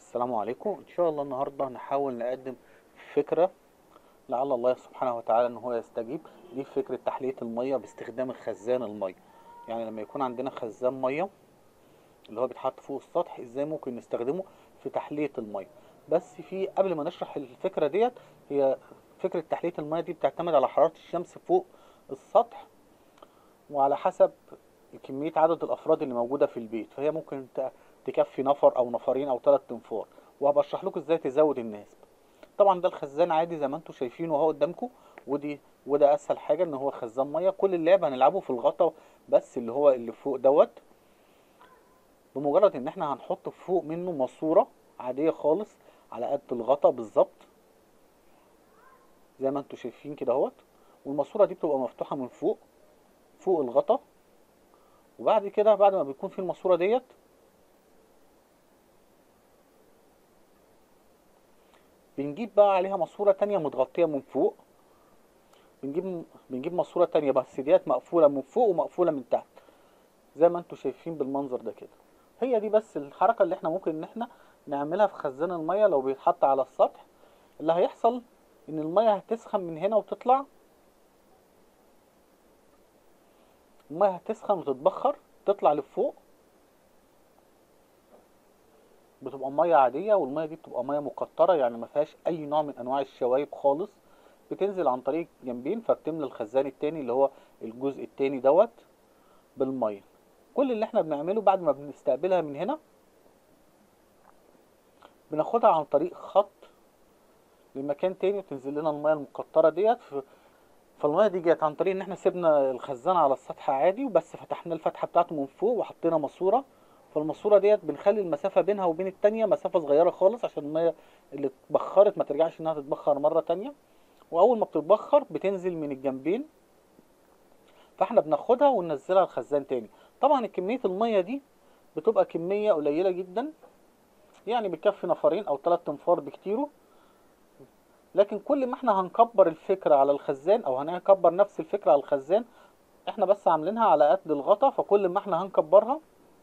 السلام عليكم ان شاء الله النهارده هنحاول نقدم فكره لعل الله سبحانه وتعالى ان هو يستجيب دي فكره تحليه الميه باستخدام الخزان الميه يعني لما يكون عندنا خزان ميه اللي هو بيتحط فوق السطح ازاي ممكن نستخدمه في تحليه الميه بس في قبل ما نشرح الفكره ديت هي فكره تحليه الميه دي بتعتمد على حراره الشمس فوق السطح وعلى حسب كميه عدد الافراد اللي موجوده في البيت فهي ممكن ت- تكفي نفر او نفرين او ثلاث انفار وهبقى اشرح لكم ازاي تزود النسبه طبعا ده الخزان عادي زي ما انتم شايفينه اهو قدامكم ودي وده اسهل حاجه ان هو خزان ميه كل اللعب هنلعبه في الغطا بس اللي هو اللي فوق دوت بمجرد ان احنا هنحط فوق منه ماسوره عاديه خالص على قد الغطا بالظبط زي ما انتم شايفين كده اهوت والماسوره دي بتبقى مفتوحه من فوق فوق الغطا وبعد كده بعد ما بيكون في الماسوره ديت بنجيب بقى عليها ماسوره تانية متغطيه من فوق بنجيب بنجيب ماسوره تانية بس ديت مقفوله من فوق ومقفوله من تحت زي ما انتم شايفين بالمنظر ده كده هي دي بس الحركه اللي احنا ممكن ان احنا نعملها في خزان الميه لو بيتحط على السطح اللي هيحصل ان الميه هتسخن من هنا وتطلع الميه هتسخن وتتبخر تطلع لفوق بتبقى ميه عاديه والميه دي بتبقى ميه مقطره يعني ما فيهاش اي نوع من انواع الشوايب خالص بتنزل عن طريق جنبين فبتملى الخزان التاني اللي هو الجزء التاني دوت بالميه كل اللي احنا بنعمله بعد ما بنستقبلها من هنا بناخدها عن طريق خط لمكان تاني وتنزل لنا الميه المقطره ديت ف- فالميه دي جت عن طريق ان احنا سيبنا الخزان على السطح عادي وبس فتحنا الفتحه بتاعته من فوق وحطينا ماسوره فالماسوره ديت بنخلي المسافه بينها وبين التانية مسافه صغيره خالص عشان الميه اللي اتبخرت ما ترجعش انها تتبخر مره تانية واول ما بتتبخر بتنزل من الجنبين فاحنا بناخدها وننزلها الخزان تاني طبعا كميه الميه دي بتبقى كميه قليله جدا يعني بتكفي نفرين او ثلاث انفار بكتيره لكن كل ما احنا هنكبر الفكره على الخزان او هنكبر نفس الفكره على الخزان احنا بس عاملينها على قد الغطا فكل ما احنا هنكبرها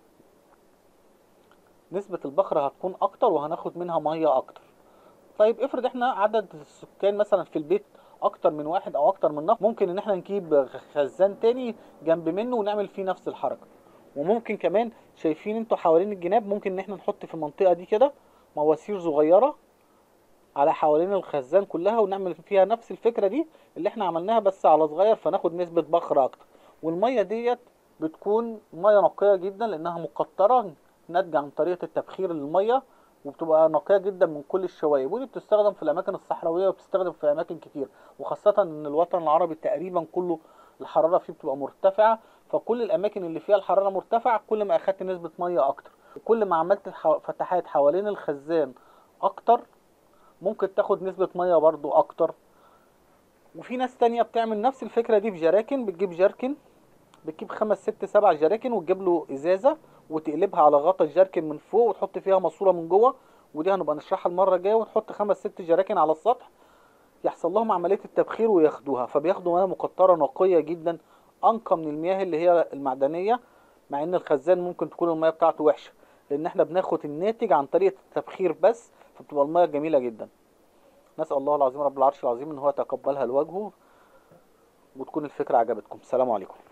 نسبة البخر هتكون اكتر وهناخد منها مية اكتر طيب افرض احنا عدد السكان مثلا في البيت اكتر من واحد او اكتر من نفر ممكن ان احنا نجيب خزان تاني جنب منه ونعمل فيه نفس الحركة وممكن كمان شايفين انتوا حوالين الجناب ممكن ان احنا نحط في المنطقة دي كده مواسير صغيرة على حوالين الخزان كلها ونعمل فيها نفس الفكرة دي اللي احنا عملناها بس على صغير فناخد نسبة بخر اكتر والمية ديت بتكون مية نقية جدا لانها مقطرة ناتجة عن طريقة التبخير للمية وبتبقى نقية جدا من كل الشوايب ودي بتستخدم في الأماكن الصحراوية وبتستخدم في أماكن كتير وخاصة إن الوطن العربي تقريبا كله الحرارة فيه بتبقى مرتفعة فكل الأماكن اللي فيها الحرارة مرتفعة كل ما أخدت نسبة مية أكتر كل ما عملت الح- فتحات حوالين الخزان أكتر ممكن تاخد نسبة مية برضو أكتر وفي ناس تانية بتعمل نفس الفكرة دي في جراكن بتجيب جركن بتجيب خمس ست سبع جراكن وتجيب له ازازه وتقلبها على غطا الجركن من فوق وتحط فيها ماسوره من جوه ودي هنبقى نشرحها المره الجايه ونحط خمس ست جراكن على السطح يحصل لهم عمليه التبخير وياخدوها فبياخدوا مياه مقطره نقيه جدا انقى من المياه اللي هي المعدنيه مع ان الخزان ممكن تكون المياه بتاعته وحشه لان احنا بناخد الناتج عن طريقه التبخير بس فبتبقى المياه جميله جدا نسال الله العظيم رب العرش العظيم ان هو يتقبلها لوجهه وتكون الفكره عجبتكم السلام عليكم